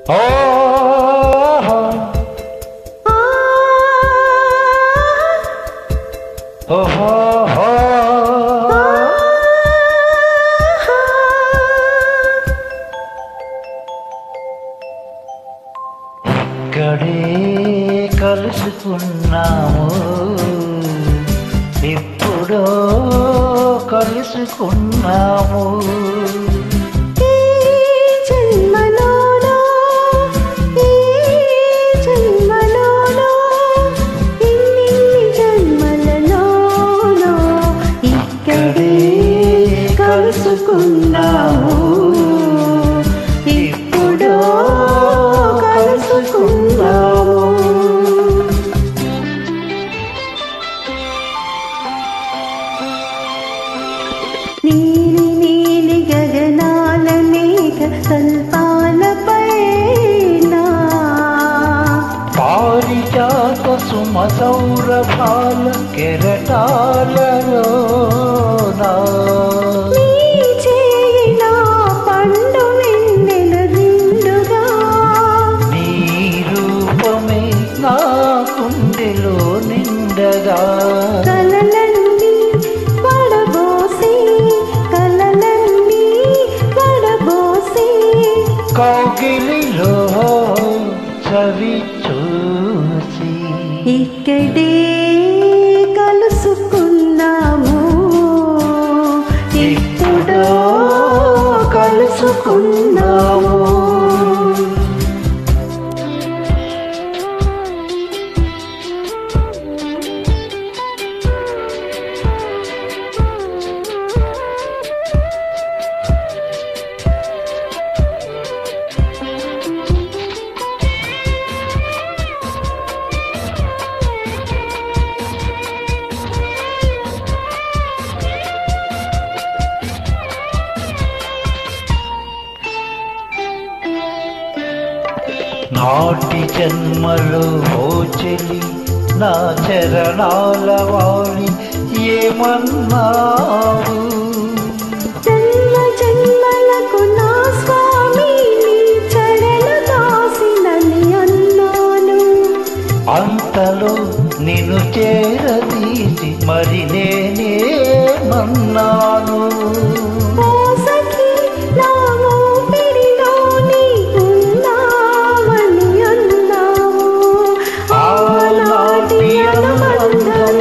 ఓహో ఓహో ఇక్కడే కలుసుకున్నాము ఎప్పుడో కలుసుకున్నాము ఈ జన్మలోనో ఈ జన్మలోనో ఇన్నిన్ని జన్మలలోనో ఇక్కడే కలుసుకున్నాము ఇప్పుడో కలుసుకున్నాము నీలి నీలి గగనాల మేఘ కల్పాలపైన పారిజాత సుమ సౌరభాల కెరటాలలో నీ చేయిన పండు వెన్నెల నిండుగా నీ రూపమే నా కుండెలో నిండగా కలలన్నీ పడబోసి కలలన్నీ పడబోసి కౌగిలిలో చవి చూసి ఇక్కడే కలుసుకున్నాము ఇప్పుడో కలుసుకున్నాము నాటి జన్మలో ఓ చెలి నా చరణాల వాలి ఏమన్నావు జన్మ జన్మలకు నా స్వామి నీ చరణ దాసినని అన్నాను అంతలో నిన్ను చేరదీసి మరి నేనేమన్నాను ఓ సఖి నా ఊపిరిలోని ఉన్నావని అన్నావు ఆనాటి అనుబంధం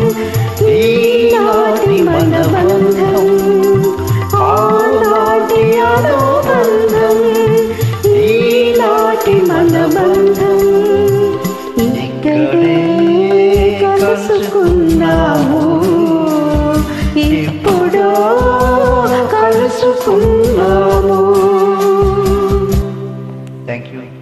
ఈనాటి మన బంధం ఆనాటి అనుబంధం ఈనాటి మన బంధం ఇక్కడే కలుసుకున్నాము ఇప్పుడో కలుసుకున్నాము థ్యాంక్ యూ